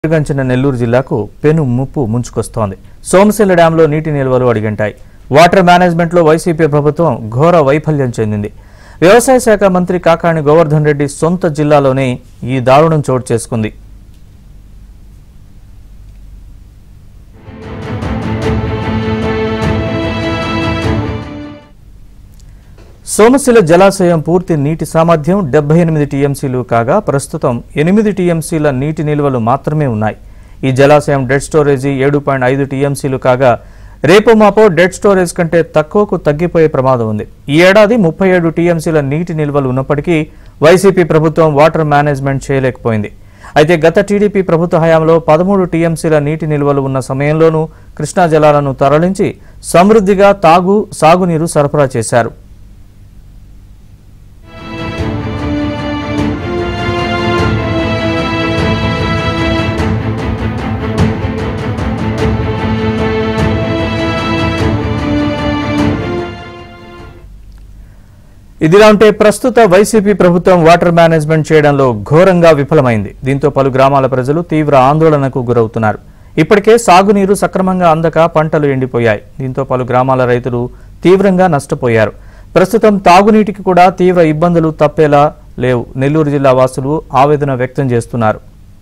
పెరుగంచిన నెల్లూరు జిల్లాకు పెను ముప్పు ముంచుకొస్తోంది సోమశిల డ్యాంలో నీటి నిల్వలు అడిగంటాయి వాటర్ మేనేజ్మెంట్లో వైసీపీ ప్రభుత్వం ఘోర వైఫల్యం చెందింది వ్యవసాయ శాఖ మంత్రి కాకాణి గోవర్ధన్ రెడ్డి సొంత జిల్లాలోనే ఈ దారుణం చోటు చేసుకుంది సోమశిల జలాశయం పూర్తి నీటి సామర్థ్యం డెబ్బై ఎనిమిది టీఎంసీలు కాగా ప్రస్తుతం ఎనిమిది టీఎంసీల నీటి నిల్వలు మాత్రమే ఉన్నాయి ఈ జలాశయం డెడ్ స్టోరేజీ ఏడు పాయింట్ ఐదు టీఎంసీలు కాగా రేపు మాపో డెడ్ స్టోరేజ్ కంటే తక్కువకు తగ్గిపోయే ప్రమాదం ఉంది ఈ ఏడాది ముప్పై ఏడు టీఎంసీల నీటి నిల్వలు ఉన్నప్పటికీ వైసీపీ ప్రభుత్వం వాటర్ మేనేజ్మెంట్ చేయలేకపోయింది అయితే గత టీడీపీ ప్రభుత్వ హయాంలో పదమూడు టీఎంసీల నీటి నిల్వలు ఉన్న సమయంలోనూ కృష్ణా జలాలను తరలించి సమృద్ధిగా తాగు సాగునీరు సరఫరా చేశారు ఇదిలా ఉంటే ప్రస్తుత వైసీపీ ప్రభుత్వం వాటర్ మేనేజ్మెంట్ చేయడంలో ఘోరంగా విఫలమైంది దీంతో పలు గ్రామాల ప్రజలు తీవ్ర ఆందోళనకు గురవుతున్నారు ఇప్పటికే సాగునీరు సక్రమంగా అందక పంటలు ఎండిపోయాయి దీంతో పలు గ్రామాల రైతులు తీవ్రంగా నష్టపోయారు ప్రస్తుతం తాగునీటికి కూడా తీవ్ర ఇబ్బందులు తప్పేలా లేవు నెల్లూరు జిల్లా వాసులు ఆవేదన వ్యక్తం చేస్తున్నారు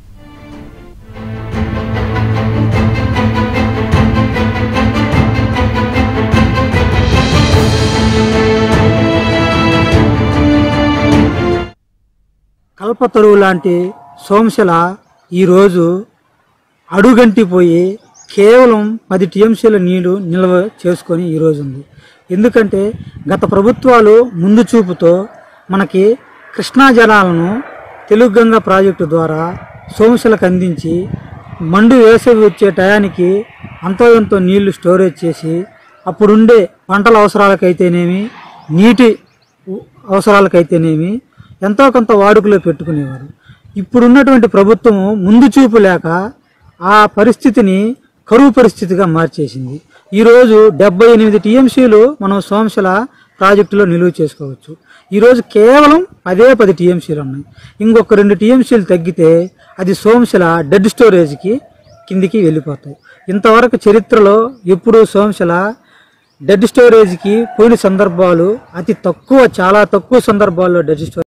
కల్పతరువు లాంటి సోమశిల ఈరోజు అడుగంటిపోయి కేవలం పది టీఎంసీల నీళ్లు నిల్వ చేసుకొని ఈరోజు ఉంది ఎందుకంటే గత ప్రభుత్వాలు ముందు చూపుతో మనకి కృష్ణా జలాలను తెలుగు గంగా ప్రాజెక్టు ద్వారా సోమశిలకు అందించి మండు వేసవి వచ్చే టయానికి అంతో ఎంతో నీళ్లు స్టోరేజ్ చేసి అప్పుడుండే పంటల అవసరాలకైతేనేమి నీటి ఉ- అవసరాలకైతేనేమి ఎంతో కొంత వాడుకలో పెట్టుకునేవారు ఇప్పుడున్నటువంటి ప్రభుత్వము ముందు చూపు లేక ఆ పరిస్థితిని కరువు పరిస్థితిగా మార్చేసింది ఈరోజు డెబ్బై ఎనిమిది టీఎంసీలు మనం సోమశిల ప్రాజెక్టులో నిలువ చేసుకోవచ్చు ఈరోజు కేవలం పదే పది టీఎంసీలు ఉన్నాయి ఇంకొక రెండు టీఎంసీలు తగ్గితే అది సోమశిల డెడ్ స్టోరేజ్కి కిందికి వెళ్ళిపోతాయి ఇంతవరకు చరిత్రలో ఎప్పుడూ సోమశిల డెడ్ స్టోరేజ్కి పోయిన సందర్భాలు అతి తక్కువ చాలా తక్కువ సందర్భాల్లో డెడ్ స్టోరేజ్